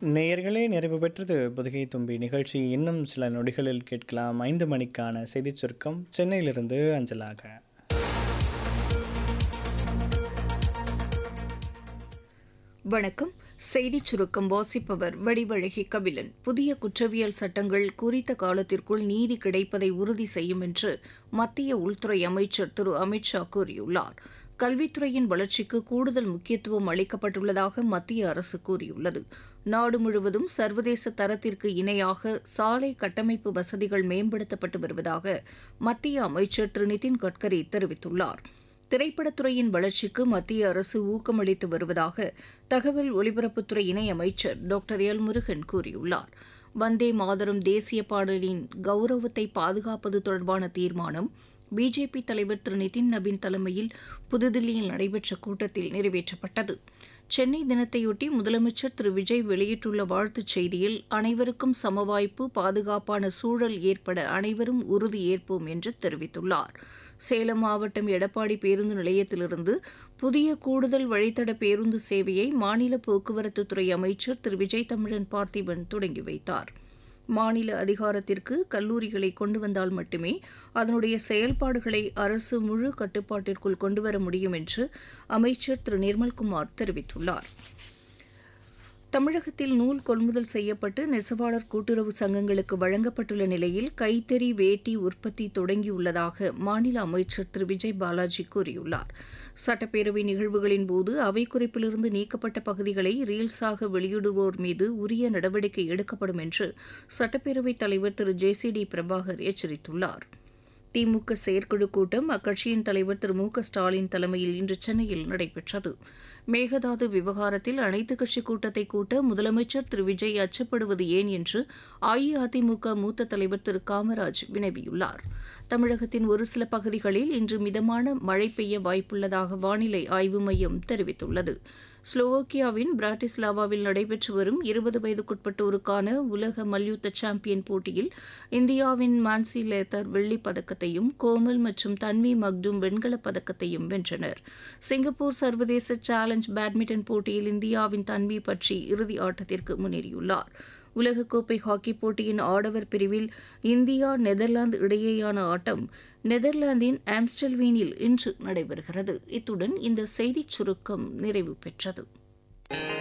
நேயர்களே நிறைவு பெற்றது புதுகை தும்பி நிகழ்ச்சி இன்னும் சில நொடிகளில் கேட்கலாம் ஐந்து மணிக்கான செய்திச் சுருக்கம் சென்னையிலிருந்து அஞ்சலாக வணக்கம் செய்திச் சுருக்கம் வாசிப்பவர் வடிவழகி கபிலன் புதிய குற்றவியல் சட்டங்கள் குறித்த காலத்திற்குள் நீதி கிடைப்பதை உறுதி செய்யும் என்று மத்திய உள்துறை அமைச்சர் திரு அமித் ஷா கூறியுள்ளார் கல்வித்துறையின் வளர்ச்சிக்கு கூடுதல் முக்கியத்துவம் அளிக்கப்பட்டுள்ளதாக மத்திய அரசு கூறியுள்ளது நாடு முழுவதும் சர்வதேச தரத்திற்கு இணையாக சாலை கட்டமைப்பு வசதிகள் மேம்படுத்தப்பட்டு வருவதாக மத்திய அமைச்சர் திரு நிதின் கட்கரி தெரிவித்துள்ளார் திரைப்படத்துறையின் வளர்ச்சிக்கு மத்திய அரசு ஊக்கமளித்து வருவதாக தகவல் ஒலிபரப்புத்துறை இணையமைச்சர் டாக்டர் எல் முருகன் கூறியுள்ளார் வந்தே மாதரம் தேசிய பாடலின் கௌரவத்தை பாதுகாப்பது தொடர்பான தீர்மானம் பிஜேபி தலைவர் திரு நிதின் நபின் தலைமையில் புதுதில்லியில் நடைபெற்ற கூட்டத்தில் நிறைவேற்றப்பட்டது சென்னை தினத்தையொட்டி முதலமைச்சர் திரு விஜய் வெளியிட்டுள்ள வாழ்த்துச் செய்தியில் அனைவருக்கும் சமவாய்ப்பு பாதுகாப்பான சூழல் ஏற்பட அனைவரும் உறுதி ஏற்போம் என்று தெரிவித்துள்ளார் சேலம் மாவட்டம் எடப்பாடி பேருந்து நிலையத்திலிருந்து புதிய கூடுதல் வழித்தட பேருந்து சேவையை மாநில போக்குவரத்துத்துறை அமைச்சர் திரு விஜய் தமிழன் பார்த்திபன் தொடங்கி வைத்தார் மாநில அதிகாரத்திற்கு கல்லூரிகளை கொண்டு வந்தால் மட்டுமே அதனுடைய செயல்பாடுகளை அரசு முழு கட்டுப்பாட்டிற்குள் கொண்டுவர முடியும் என்று அமைச்சர் திரு நிர்மல்குமார் தெரிவித்துள்ளார் தமிழகத்தில் நூல் கொள்முதல் செய்யப்பட்டு நெசவாளர் கூட்டுறவு சங்கங்களுக்கு வழங்கப்பட்டுள்ள நிலையில் கைத்தறி வேட்டி உற்பத்தி தொடங்கியுள்ளதாக மாநில அமைச்சர் திரு விஜய் பாலாஜி கூறியுள்ளார் சட்டப்பேரவை நிகழ்வுகளின் போது அவை குறிப்பிலிருந்து நீக்கப்பட்ட பகுதிகளை ரீல்ஸாக வெளியிடுவோர் மீது உரிய நடவடிக்கை எடுக்கப்படும் என்று சட்டப்பேரவைத் தலைவர் திரு ஜே சி டி பிரபாகர் எச்சரித்துள்ளார் திமுக செயற்குழு கூட்டம் அக்கட்சியின் தலைவர் திரு மு க ஸ்டாலின் தலைமையில் இன்று சென்னையில் நடைபெற்றது மேகதாது விவகாரத்தில் அனைத்துக் கட்சி கூட்டத்தை கூட்ட முதலமைச்சர் திரு விஜய் அச்சப்படுவது ஏன் என்று அஇஅதிமுக மூத்த தலைவர் திரு காமராஜ் வினவியுள்ளார் தமிழகத்தின் ஒரு சில பகுதிகளில் இன்று மிதமான மழை பெய்ய வாய்ப்புள்ளதாக வானிலை ஆய்வு மையம் தெரிவித்துள்ளது ஸ்லோவோக்கியாவின் பிராட்டிஸ்லாவாவில் நடைபெற்று வரும் இருபது வயதுக்குட்பட்டோருக்கான உலக மல்யுத்த சாம்பியன் போட்டியில் இந்தியாவின் மான்சி லேத்தர் வெள்ளிப் பதக்கத்தையும் கோமல் மற்றும் தன்வி மக்டும் வெண்கலப் பதக்கத்தையும் வென்றனர் சிங்கப்பூர் சர்வதேச சேலஞ்ச் பேட்மிண்டன் போட்டியில் இந்தியாவின் தன்வி பற்றி இறுதி ஆட்டத்திற்கு முன்னேறியுள்ளார் உலகக்கோப்பை ஹாக்கிப் போட்டியின் ஆடவர் பிரிவில் இந்தியா நெதர்லாந்து இடையேயான ஆட்டம் நெதர்லாந்தின் ஆம்ஸ்டல்வீனில் இன்று நடைபெறுகிறது இத்துடன் இந்த செய்திச் சுருக்கம் நிறைவு பெற்றது